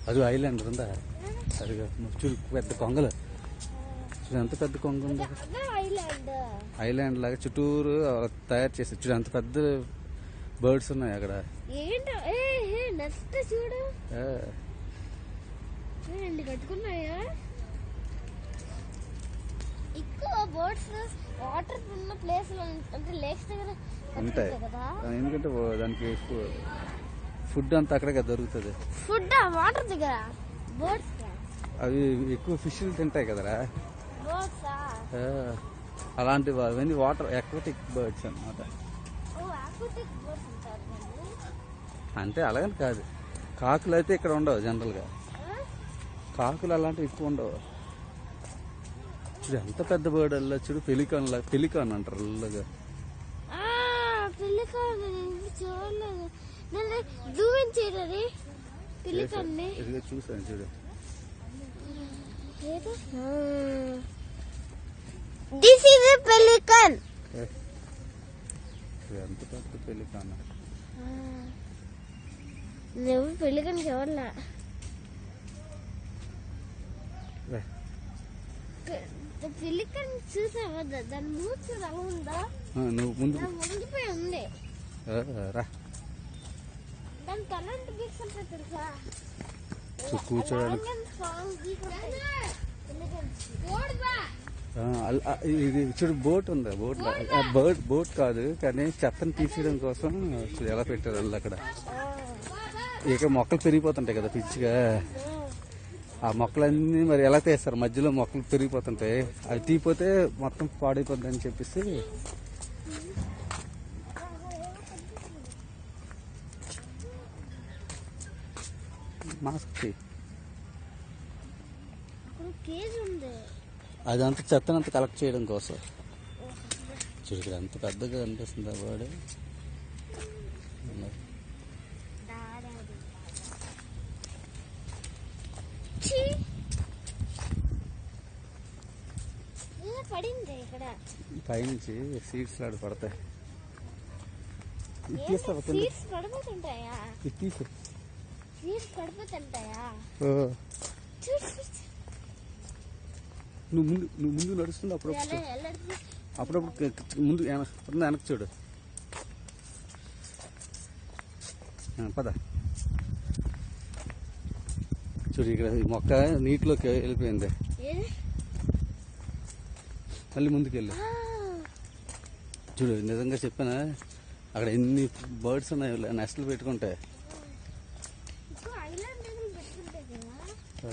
అది ఐలాండ్ ఉందా అది చూడు పెద్ద కొంగలు చూడు ఎంత పెద్ద కొంగ ఉంది అదే ఐలాండ్ ఐలాండ్ లాగా చుట్టూరు తయారు చేసి చూడు అంత పెద్ద బర్డ్స్ ఉన్నాయి అక్కడ ఏంటో ఏ ఏ నెక్స్ట్ చూడు ఆ, ఏ, ఎన్ని కట్టుకున్నాయా ఎక్కువ బోట్స్ వాటర్ ఉన్న ప్లేస్ లో అంటే లేక్స్ దగ్గర ఉంటాయి కట్టుకుంటాయి కదా ఎందుకంటే ఓ- దానికి ఫుడ్ అంతా అక్కడే దొరుకుతుంది ఫుడ్ వాటర్ దగ్గర బోట్స్ అవి ఎక్కువ ఫిష్లు తింటాయి కదరా బోట్స్ ఆ, అలాంటివి అవన్నీ వాటర్ ఎక్వటిక్ బర్డ్స్ అన్నమాట ఓ ఆక్వాటిక్ బోట్స్ ఉంటారు దాన్ని. అంటే అలాగని కాదు కాకులు అయితే ఇక్కడ ఉండవు జనరల్గా ఆ? కాకులు అలాంటివి ఎక్కువ ఉండవు చూడు ఎంత పెద్ద బర్డ్ అల్లా చూడు పెలికాన్ లా పెలికాన్ అంటారు అల్లగా ఆ, పెళ్ళికాన్ నేను చూడలేదు నేను జూమ్ చేయలేదు పెళ్ళికాన్ని ఇదిగో చూసాను చూడు దిస్ ఇస్ పెళ్ళికాన్ ఏ, చూడు ఎంత పెద్ద పెలికాన్ నువ్వు పెళ్ళికాన్ చూడలే పెళ్ళికాన్ చూసావా దా- దాని మూడు చూడు అలా ఉందా నువ్వు ముందు దాని వంగిపోయి ఉంది ఆ, రా దాని తల ఎంత గీక్స్ ఉంటాయి తెలుసా చూ- కూర్చోడానికి Long and strong beak ఉంటాయి. పెళ్ళికాన్. ఆ, అల్- ఆ, ఇది చూడు బోట్ ఉంది బోట్ బర్డ్ బోట్ కాదు కానీ చెత్తను తీసేయడం కోసం చూడు ఎలా పెట్టారు వాళ్ళు అక్కడ ఇక మొక్కలు పెరిగిపోతుంటాయి కదా పిచ్చిగా ఆ మొక్కలన్నీ మరి ఎలా తీస్తారు మధ్యలో మొక్కలు పెరిగిపోతుంటాయి అవి తీపోతే మొత్తం పాడైపోద్ది అని చెప్పేసి మాస్క్ తీ. అక్కడ కేజ్ ఉంది అదంతా చెత్తనంతా కలెక్ట్ చేయడం కోసం చూడు ఇక్కడ ఎంత పెద్దగా అనిపిస్తుంది ఆ బర్డ్ దాదాది. ఛీ! ఏ పడింది ఇక్కడ పైనుంచి సీడ్స్ లాడు పడతాయి ఇది తీస్తావా కింద? సీట్స్ పడిపోతుంటాయా ఇది తీసి సీట్స్ పడిపోతుంటాయా ఓ. చూడు, చూడు, చూడు. నువ్వు ముందు నువ్వు ముందు నడుస్తుంది ఎలా అప్పుడప్పుడు ఎలా అప్పుడప్పుడు క- క- ముందు వెన- ముందు వెనక్కి చూడు ఆ, పద చూడు ఇక్కడ ఈ మొక్క నీటిలోకి వెళ్ళిపోయింది ఏది? మళ్ళీ ముందుకు వెళ్ళు ఆ, చూడు నిజంగా చెప్పానా అక్కడ ఎన్ని బర్డ్స్ ఉన్నాయి నెస్ట్లు పెట్టుకుంటే ఇంకో ఐలాండ్ దగ్గర పెట్టుకుంటాయి కదా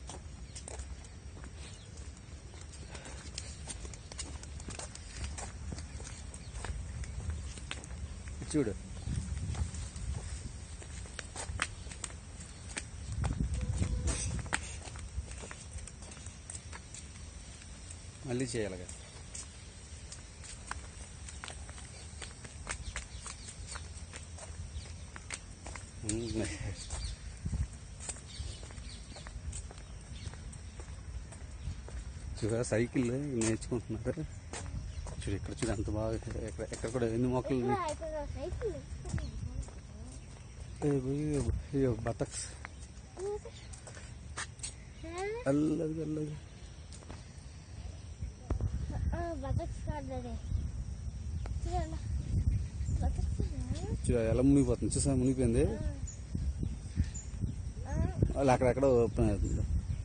చూడు మళ్ళీ చేయాలిగా ఉమ్. చూడ సైకిల్ నేర్చుకుంటున్నారు చూడు ఇక్కడ చూడు అంత బాగా ఎక్కడ ఎక్కడ కూడా ఎన్ని మొక్కలు ఇక్కడ ఇక్కడ సైకిల్ అయ్యో బతక్స్ అల్లది అల్లది బతక్స్ కాదు చూడాలి బతక్స్ చూడు ఎలా మునిగిపోతుంది చూసా మునిగిపోయింది వాళ్ళు అక్కడెక్కడ ఓపెన్ అవుతుంది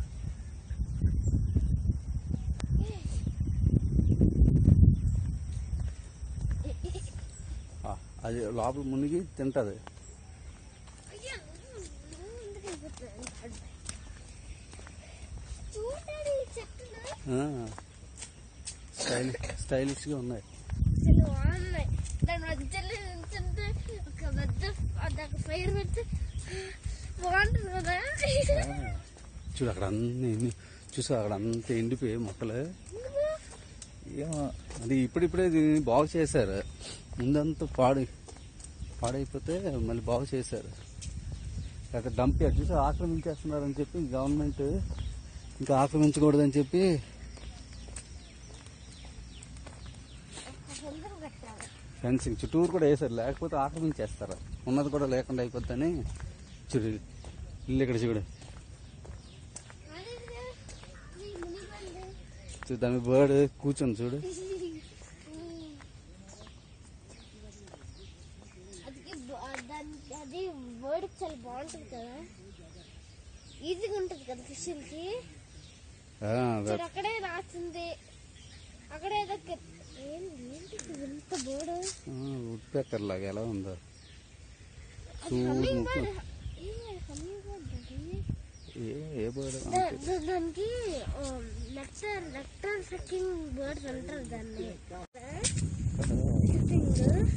ఆ, అది లోపల మునిగి తింటది చూడండి ఈ చెట్టులు స్టైల్ స్టైలిష్గా ఉన్నాయి అసలు బాగున్నాయి దాని మధ్యలో నిల్చుంటే ఒక పెద్ద అదొక ఫైర్ పెడితే బాగుంటుంది కదా ఆ, చూడు అక్కడ అన్ని ఎన్ని- చూసా అక్కడ అంత ఎండిపోయి మొక్కలు ఏమో అది ఇప్పుడిప్పుడే దీన్ని బాగు చేశారు ముందంతా పాడు పాడైపోతే మళ్ళీ బాగు చేశారు అక్కడ డంప్ యార్డ్ చూసి ఆక్రమించేస్తున్నారని చెప్పి గవర్నమెంట్ ఇంకా ఆక్రమించకూడదని చెప్పి అందరూ కట్టాలి ఫెన్సింగ్ చుట్టూరు కూడా వేశారు లేకపోతే ఆక్రమించేస్తారు ఉన్నది కూడా లేకుండా అయిపోద్దని చూడు ఇల్లు ఇక్కడ చూడు చూ, దాని బర్డ్ కూర్చొని చూడు అది దాని అది వర్డ్ చాలా బాగుంటుంది కదా ఈజీగా ఉంటుంది కదా ఫిష్లకి ఆ, చూడు that- అక్కడే రాసింది అక్కడే ఏదో కె- ఏంటి ఏంటి ఇది ఇంత బోర్డు ఆ, వుడ్ పెక్కర్ లాగా ఎలా ఉందో అది చూడు హమ్మింగ్ ముక్కు. బర్డ్ ఏ హమ్మింగ్ బర్డ్ అది ఏ ఏ బర్డ్ దా- దా- దానికి నెక్టర్ నెక్టర్ సకింగ్ బర్డ్స్ అంటారు దాన్ని థింగ్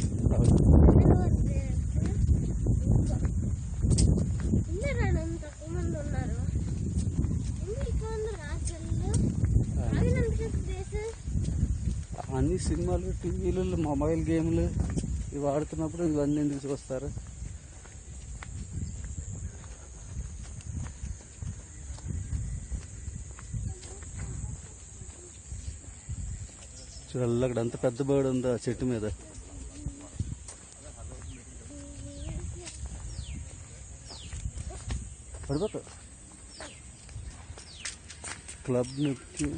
ఇందరానంత తక్కువ మంది ఉన్నారు ఎందుకు ఎక్కువ మంది రాజులు ఆగినందుకు ప్లేస్ అన్ని సినిమాలు టీవీలు మొబైల్ గేమ్లు ఇవి ఆడుతున్నప్పుడు ఇవన్నీ ఎందుకు చూస్తారు చూడాలి అక్కడ అంత పెద్ద బర్డ్ ఉందో ఆ చెట్టు మీద పడిపోతా క్లబ్ నెప్ట్యూన్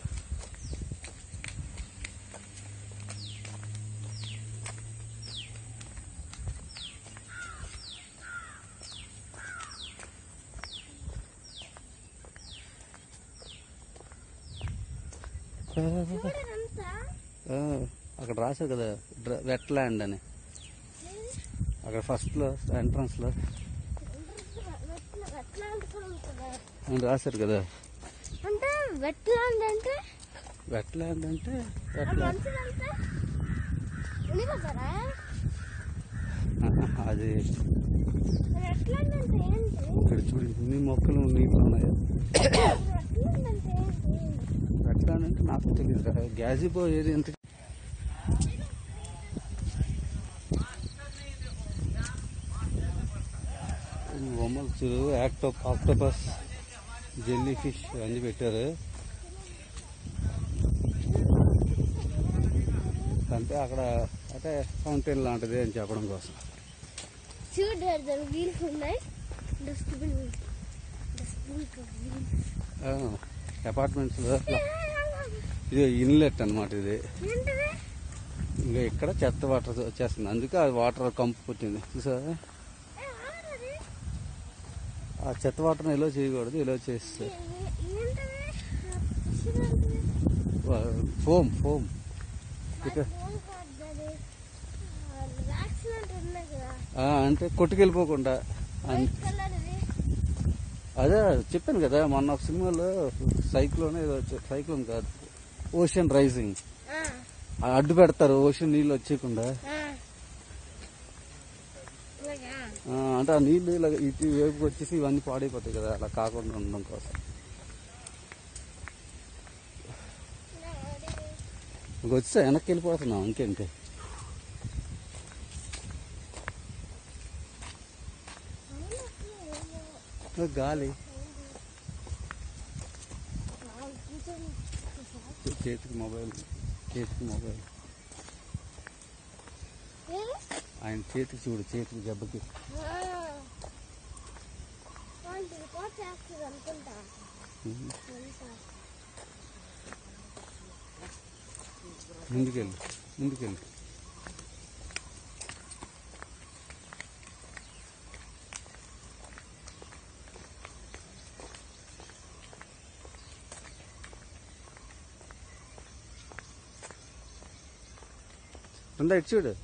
చూడరంతా ఆ, అక్కడ రాశారు కదా వెట్ ల్యాండ్ అని అక్కడ ఫస్ట్ లో ఎంట్రన్స్ లో వెట్లాండ్ కూడా ఉంటుందా అని రాశారు కదా అంటే వెట్లాండ్ అంటే వెట్ ల్యాండ్ అంటే ఆ వెట్ ల్యాండ్ మనుషులంతా ఉండిపోతారా అది వెట్లాండ్ అంటే ఏంటి ఇక్కడ చూడు ఇన్ని మొక్కలు నీళ్ళు ఉన్నాయి వెట్లాండ్ అంటే ఏంటి వెట్ ల్యాండ్ అంటే నాకు తెలియదు గ్యాజిబో ఏది ఎంత ఈ బొమ్మలు చూడు యాక్టో ఆక్టోపస్ జెల్లీ ఫిష్ అన్ని పెట్టారు అంటే అక్కడ అంటే ఫౌంటైన్ లాంటిది అని చెప్పడం కోసం చూడు దాని వీల్స్ ఉన్నాయి డస్ట్బిన్ డస్ట్బిన్ వీల్స్ అపార్ట్మెంట్స్ లో ఇది ఇన్లెట్ అన్నమాట ఇది ఏంటిది ఇంకా ఇక్కడ చెత్త వాటర్ వచ్చేస్తుంది అందుకే అది వాటర్ కంపు పుట్టింది చూసా ఏ, ఆడది. ఆ చెత్త వాటర్ని ఎలా చేయకూడదు ఇలా చేస్తే ఏ- ఏ- ఏంటిది ఆ ఫిష్ ఏంటిది? ఫోమ్ ఫోమ్ అది ఇక్కడ ఫోన్ కాదు అది. ఆ, రాక్స్ లాంటివి ఉన్నాయి కదా ఆ, అంటే కొట్టుకెళ్ళిపోకుండా అన్- వైట్ కలర్ ఇది అదే చెప్పాను కదా మొన్న ఒక సినిమాలో సైక్లోన్ ఏదో వచ్చే- సైక్లోన్ కాదు ఓషన్ రైజింగ్ ఆ, అడ్డు పెడతారు ఓషన్ నీళ్ళు వచ్చేయకుండా ఆ. ఇలాగా ఆ, అంటే ఆ నీళ్ళు ఇలా ఇటు వైపుకి వచ్చేసి ఇవన్నీ పాడైపోతాయి కదా అలా కాకుండా ఉండడం కోసం ఇలా అది. ఇంక వచ్చా వెనక్కి వెళ్ళిపోతున్నాం ఇంకేంటి అవును, అసలు ఏమో. ఇంకా గాలి ఆ, కూర్చొని చూసా. చేతికి మొబైల్ చేతికి మొబైల్ ఏది? ఆయన చేతికి చూడు చేతికి దెబ్బకి ఆ. వాడికి రికార్డ్ చేస్తుంది అనుకుంటా ఉమ్. అంతా. ముందుకెళ్ళి ముందుకెళ్ళి బృందా ఇటు చూడు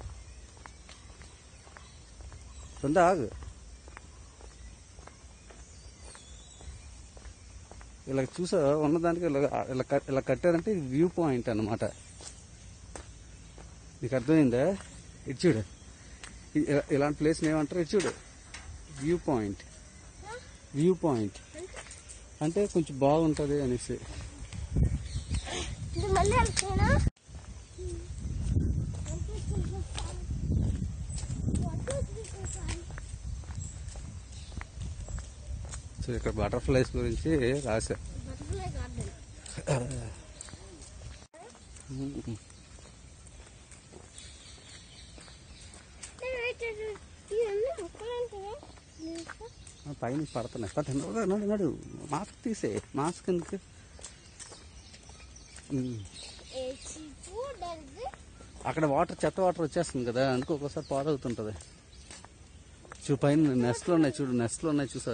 బృందా ఆగు ఇలా చూసా ఉన్నదానికి ఇలా ఇలా కట్- ఇలా కట్టారంటే ఇది వ్యూ పాయింట్ అన్నమాట నీకు అర్థమైందా ఇటు చూడు ఇ- ఇలా- ఇలాంటి ప్లేస్ ఏమంటారు ఇటు చూడు వ్యూ పాయింట్ వ్యూ పాయింట్ అంటే కొంచెం బాగుంటుంది అనేసి ఇది మళ్ళీ వెళ్తేనా సో ఇక్కడ బటర్ఫ్లైస్ గురించి రాశా బటర్ఫ్లై గార్డెన్ ఇవన్నీ మొక్కలు అంటారా ఆ పైన పడుతున్నాయి పద, నడు, నడు నడు మాస్క్ తీసే మాస్క్ ఎందుకు ఉమ్. ఏసి చూడండి అక్కడ వాటర్ చెత్త వాటర్ వచ్చేస్తుంది కదా అందుకు ఒక్కోసారి పాడవుతుంటది చూ పైన నెస్ట్లు ఉన్నాయి చూడు నెస్ట్లు ఉన్నాయి చూసా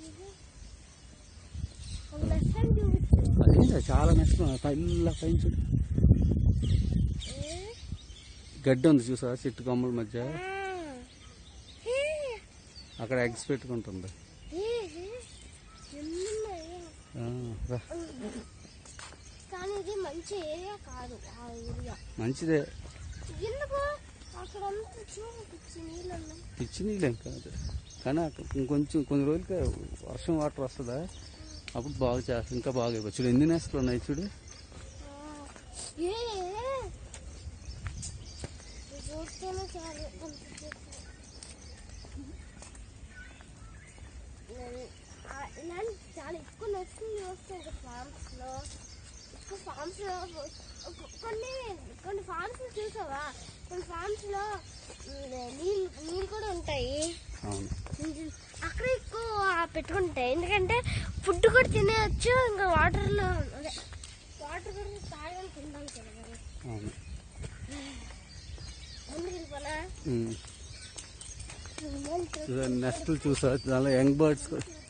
ఒక లెసన్ చూపిస్తుంది అదే చాలా నెస్ట్లు ఉన్నాయి పైన పైన చూడు గడ్డి ఉంది చూసా చెట్టు కొమ్మల మధ్య అక్కడ ఎగ్స్ పెట్టుకుంటుంది ఆ, రా. కానీ ఇది మంచి ఏరియా కాదు ఆ ఏరియా మంచిదే ఎందుకు అక్కడ అంతా చూడు పిచ్చి నీళ్ళు ఉన్నాయి పిచ్చి నీళ్ళేం కాదు కానీ అక్కడ ఇంకొంచెం కొన్ని రోజులకి వర్షం వాటర్ వస్తుందా అప్పుడు బాగా చేస్తా ఇంకా బాగా అయిపోయి చూడు ఎన్ని నెస్ట్లు ఉన్నాయి చూడు ఏ ఇది చూస్తేనే చాలా అనిపించేస్తుంది. నేను- ఆ ఇలాంటి చాలా ఎక్కువ నచ్చింది వస్తాయి ఫార్మ్స్ లో ఎక్కువ ఫార్మ్స్ లో ఒక- కొన్ని కొన్ని ఫార్మ్స్ చూసావా కొన్ని ఫార్మ్స్ లో ఉమ్, నీళ్ళు నీళ్ళు కూడా ఉంటాయి అవును అక్కడ ఎక్కువ పెట్టుకుంటాయి ఎందుకంటే ఫుడ్ కూడా తినేయచ్చు ఇంకా వాటర్ లో అదే వాటర్ కూడా తాగడానికి ఉండాలి కదా మరి అవును ముందుకు వెళ్ళిపోనా ఉమ్. చూసా నెస్ట్లు చూసా దానిలో young birds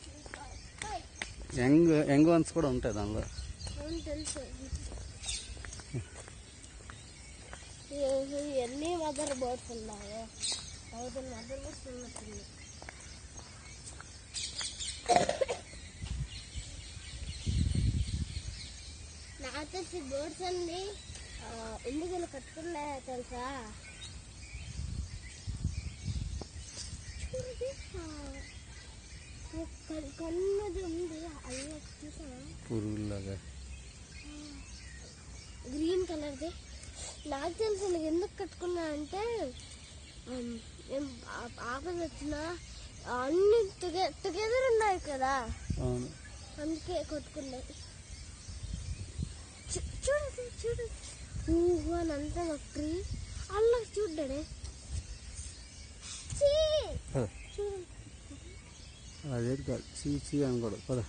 young young ones కూడా ఉంటాయి దానిలో అవును తెలుసు ఏ- ఎన్ని మదర్ బర్డ్స్ ఉన్నాయో థౌసండ్ మదర్ బర్డ్స్ ఉన్నట్టుంది నాకు తెలిసి బర్డ్స్ అన్ని ఆ, ఎందుకు ఇలా కట్టుకున్నాయో తెలుసా చూడండి ఆ, ఒక కన్నది ఉంది అయ్యో చూసావా పురుగులాగా గ్రీన్ కలర్ది నాకు తెలిసి నేను ఎందుకు కట్టుకున్నా అంటే ఉమ్, ఏం ఆ- ఆపద వచ్చినా అన్ని టుగె టుగెదర్ ఉన్నాయి కదా అవును అందుకే కొట్టుకున్నాయి చూ- చూడండి చూడండి ఊహు అని అంతా ఒక ట్రీ అలా చూడ్డాడే చీ పద చూడండి అదేది కాదు చీ చీ అనకూడదు పద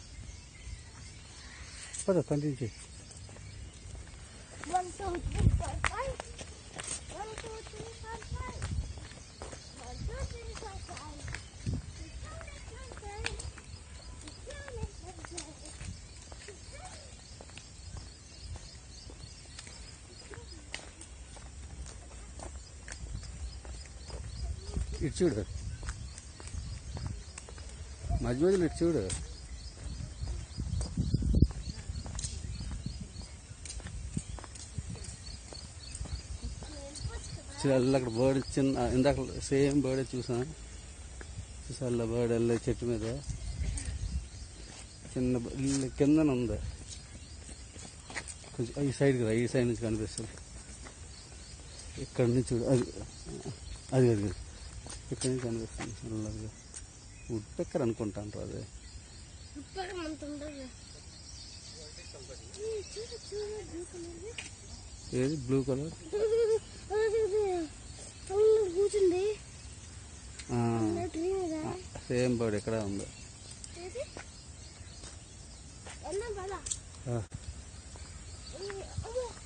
పద కంటిన్యూ చేయి One, two, three, four, five. One, two, three, four, five. One, two, three, four, five. Six, seven, eight, nine, ten. Six, seven, eight, nine, ten. Six, seven. ఇటు చూడు మధ్య మధ్యలో ఇటు చూడు చూడాలి అక్కడ బర్డ్ చిన్న ఇందాక సేమ్ బర్డ్ చూసా చూసాను బర్డ్ వెళ్ళే చెట్టు మీద చిన్న బ- ఇల్లు కిందన ఉంది కొంచెం ఈ సైడ్కి రా ఈ సైడ్ నుంచి కనిపిస్తుంది ఇక్కడ నుంచి చూడు అది అది అది ఇక్కడ నుంచి కనిపిస్తుంది నల్లగా వుడ్ పెక్కర్ అనుకుంటాను అది ఉప్పగా మనతో ఉండదు ఏ, చూడు చూడు blue colour ది. ఏది బ్లూ కలర్ అదే, అదే. అవును, కూర్చుంది ట్రీ మీద సేమ్ బర్డ్ ఎక్కడ ఉంది ఏది? వెళ్దాం పద ఆ, ఈ- అమ్మో